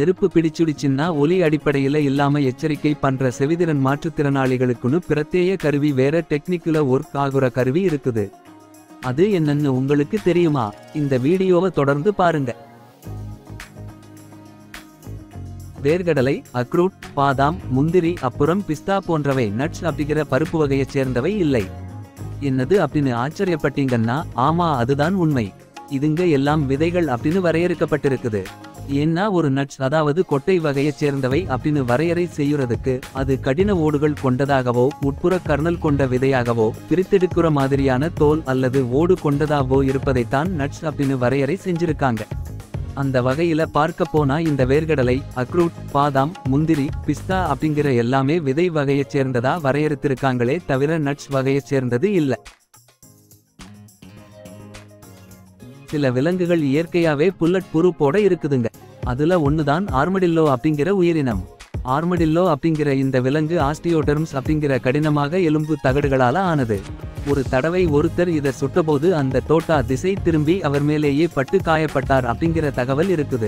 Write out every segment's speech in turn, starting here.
நெருப்பு பிடிச்சுடிச்சின்னா ஒலி அடிப்படையில இல்லாம எச்சரிக்கை பண்ற செவிதிறன் மாற்றுத்திறனாளிகளுக்குன்னு பிரத்யேக கருவி வேற டெக்னிக்குல ஒர்க் ஆகுற கருவி இருக்குது அது என்னன்னு உங்களுக்கு தெரியுமா இந்த வீடியோவை தொடர்ந்து பாருங்க வேர்கடலை அக்ரூட் பாதாம் முந்திரி அப்புறம் பிஸ்தா போன்றவை நட்ஸ் அப்படிங்கிற பருப்பு வகையைச் சேர்ந்தவை இல்லை என்னது அப்படின்னு ஆச்சரியப்பட்டீங்கன்னா ஆமா அதுதான் உண்மை இதுங்க எல்லாம் விதைகள் அப்படின்னு வரையறுக்கப்பட்டிருக்குது ஏன்னா ஒரு நட்ஸ் அதாவது கொட்டை வகையைச் சேர்ந்தவை அப்படின்னு வரையறை செய்யுறதுக்கு அது கடின ஓடுகள் கொண்டதாகவோ உட்புற கர்னல் கொண்ட விதையாகவோ பிரித்தெடுக்கிற மாதிரியான தோல் அல்லது ஓடு கொண்டதாகவோ இருப்பதைத்தான் நட்ஸ் அப்படின்னு வரையறை செஞ்சிருக்காங்க அந்த வகையில பார்க்க போனா இந்த வேர்கடலை அக்ரூட் பாதாம் முந்திரி பிஸ்தா அப்படிங்கிற எல்லாமே விதை வகையைச் சேர்ந்ததா வரையறுத்திருக்காங்களே தவிர நட்ஸ் வகையைச் சேர்ந்தது இல்ல சில விலங்குகள் இயற்கையாவே புல்லட் புருப்போட இருக்குதுங்க அதுல ஒண்ணுதான் ஆர்மடில்லோ அப்படிங்கிற உயிரினம் ஆர்மடில்லோ அப்படிங்கிற இந்த விலங்கு ஆஸ்டியோடர்ம்ஸ் அப்படிங்கிற கடினமாக எலும்பு தகடுகளால ஆனது ஒரு தடவை ஒருத்தர் இத சுட்டபோது அந்த தோட்டா திசை திரும்பி அவர் மேலேயே பட்டு காயப்பட்டார் அப்படிங்கிற தகவல் இருக்குது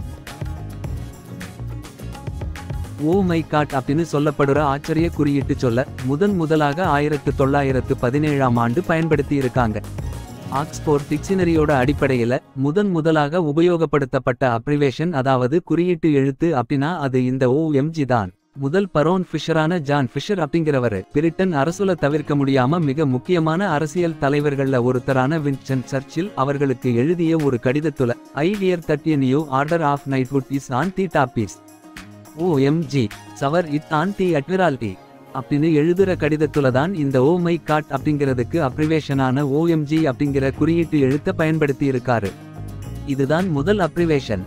ஓ மை காட் அப்படின்னு சொல்லப்படுற ஆச்சரிய குறியீட்டு சொல்ல முதன் முதலாக ஆயிரத்து தொள்ளாயிரத்து பதினேழாம் ஆண்டு பயன்படுத்தி இருக்காங்க ஆக்ஸ்போர்ட் டிக்ஷனரியோட அடிப்படையில முதன் முதலாக உபயோகப்படுத்தப்பட்ட அப்ரிவேஷன் அதாவது குறியீட்டு எழுத்து அப்படின்னா அது இந்த ஓஎம்ஜி தான் முதல் பரோன் ஃபிஷரான ஜான் ஃபிஷர் அப்படிங்கிறவரு பிரிட்டன் அரசுல தவிர்க்க முடியாம மிக முக்கியமான அரசியல் தலைவர்கள்ல ஒருத்தரான வின்ஸ்டன் சர்ச்சில் அவர்களுக்கு எழுதிய ஒரு கடிதத்துல ஐடியர் தட்டிய new order of knighthood is on the tapis OMG shower it on the admiralty அப்படின்னு எழுதுற கடிதத்துல தான் இந்த ஓ மை காட் அப்படிங்கிறதுக்கு அப்ரிவேஷனான ஓஎம்ஜி அப்படிங்கிற குறியீட்டு எழுத்த பயன்படுத்தி இருக்காரு இதுதான் முதல் அப்ரிவேஷன்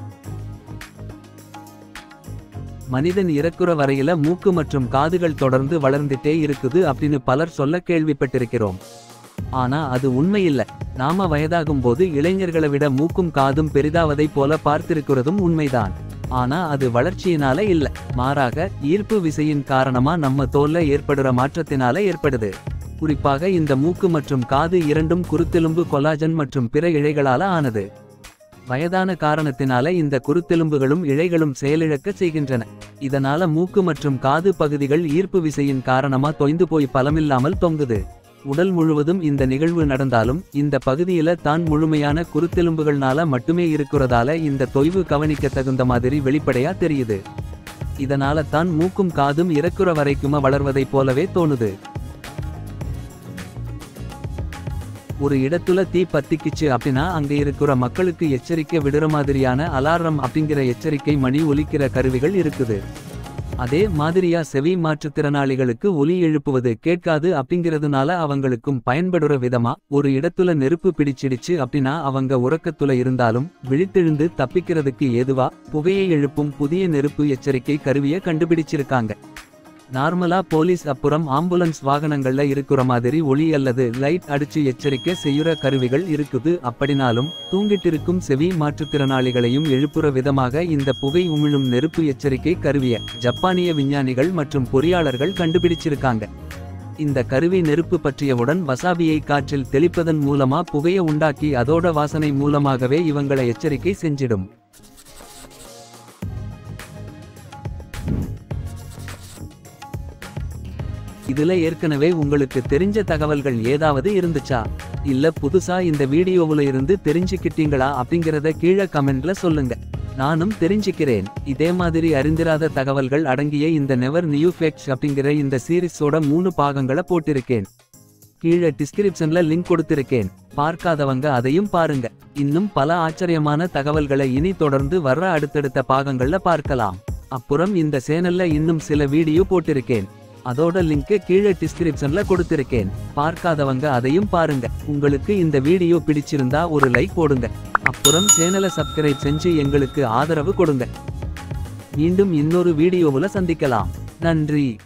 மனிதன் இறக்குற வரையில மூக்கு மற்றும் காதுகள் தொடர்ந்து வளர்ந்துட்டே இருக்குது அப்படின்னு பலர் சொல்ல கேள்விப்பட்டிருக்கிறோம் ஆனா அது உண்மையில்ல நாம வயதாகும் போது இளைஞர்களை விட மூக்கும் காதும் பெரிதாவதைப் போல பார்த்திருக்கிறதும் உண்மைதான் ஆனா அது வளர்ச்சியினால இல்ல மாறாக ஈர்ப்பு விசையின் காரணமா நம்ம தோல்ல ஏற்படுற மாற்றத்தினால ஏற்படுது குறிப்பாக இந்த மூக்கு மற்றும் காது இரண்டும் குருத்தெலும்பு கொலாஜன் மற்றும் பிற இழைகளால ஆனது வயதான காரணத்தினால இந்த குருத்தெலும்புகளும் இழைகளும் செயலிழக்க செய்கின்றன இதனால மூக்கு மற்றும் காது பகுதிகள் ஈர்ப்பு விசையின் காரணமா தொய்ந்து போய் பலமில்லாமல் தொங்குது உடல் முழுவதும் இந்த நிகழ்வு நடந்தாலும் இந்த பகுதியில தான் முழுமையான குருத்தெலும்புகள்னால மட்டுமே இருக்கிறதால இந்த தொய்வு கவனிக்க தகுந்த மாதிரி வெளிப்படையா தெரியுது இதனால தான் மூக்கும் காதும் இறக்குற வரைக்குமா வளர்வதைப் போலவே தோணுது ஒரு இடத்துல தீ பத்திக்கிச்சு அப்படின்னா அங்க இருக்கிற மக்களுக்கு எச்சரிக்கை விடுற மாதிரியான அலாரம் அப்படிங்கிற எச்சரிக்கை மணி ஒலிக்கிற கருவிகள் இருக்குது அதே மாதிரியா செவி மாற்றுத்திறனாளிகளுக்கு ஒலி எழுப்புவது கேட்காது அப்படிங்கிறதுனால அவங்களுக்கும் பயன்படுற விதமா ஒரு இடத்துல நெருப்பு பிடிச்சிடுச்சு அப்படின்னா அவங்க உறக்கத்துல இருந்தாலும் விழித்தெழுந்து தப்பிக்கிறதுக்கு ஏதுவா புகையை எழுப்பும் புதிய நெருப்பு எச்சரிக்கை கருவிய கண்டுபிடிச்சிருக்காங்க நார்மலா போலீஸ் அப்புறம் ஆம்புலன்ஸ் வாகனங்கள்ல இருக்கிற மாதிரி ஒளி அல்லது லைட் அடிச்சு எச்சரிக்கை செய்யுற கருவிகள் இருக்குது அப்படினாலும் தூங்கிட்டிருக்கும் செவி மாற்றுத்திறனாளிகளையும் எழுப்புற விதமாக இந்த புகை உமிழும் நெருப்பு எச்சரிக்கை கருவிய ஜப்பானிய விஞ்ஞானிகள் மற்றும் பொறியாளர்கள் கண்டுபிடிச்சிருக்காங்க இந்த கருவி நெருப்பு பற்றியவுடன் வசாபியை காற்றில் தெளிப்பதன் மூலமா புகைய உண்டாக்கி அதோட வாசனை மூலமாகவே இவங்களை எச்சரிக்கை செஞ்சிடும் இதுல ஏற்கனவே உங்களுக்கு தெரிஞ்ச தகவல்கள் ஏதாவது இருந்துச்சா இல்ல புதுசா இந்த வீடியோவுல இருந்து தெரிஞ்சுக்கிட்டீங்களா அப்படிங்கறத கீழே கமெண்ட்ல சொல்லுங்க நானும் தெரிஞ்சுக்கிறேன் இதே மாதிரி அறிந்திராத தகவல்கள் அடங்கிய இந்த நெவர் நியூ ஃபேக்ட்ஸ் அப்படிங்கிற இந்த சீரிஸோட மூணு பாகங்களை போட்டிருக்கேன் கீழே டிஸ்கிரிப்ஷன்ல லிங்க் கொடுத்திருக்கேன் பார்க்காதவங்க அதையும் பாருங்க இன்னும் பல ஆச்சரியமான தகவல்களை இனி தொடர்ந்து வர்ற அடுத்தடுத்த பாகங்கள்ல பார்க்கலாம் அப்புறம் இந்த சேனல்ல இன்னும் சில வீடியோ போட்டிருக்கேன் அதோட லிங்க் கீழே டிஸ்கிரிப்ஷன்ல கொடுத்திருக்கேன் பார்க்காதவங்க அதையும் பாருங்க உங்களுக்கு இந்த வீடியோ பிடிச்சிருந்தா ஒரு லைக் போடுங்க அப்புறம் சேனலை சப்ஸ்கிரைப் செஞ்சு எங்களுக்கு ஆதரவு கொடுங்க மீண்டும் இன்னொரு வீடியோவுல சந்திக்கலாம் நன்றி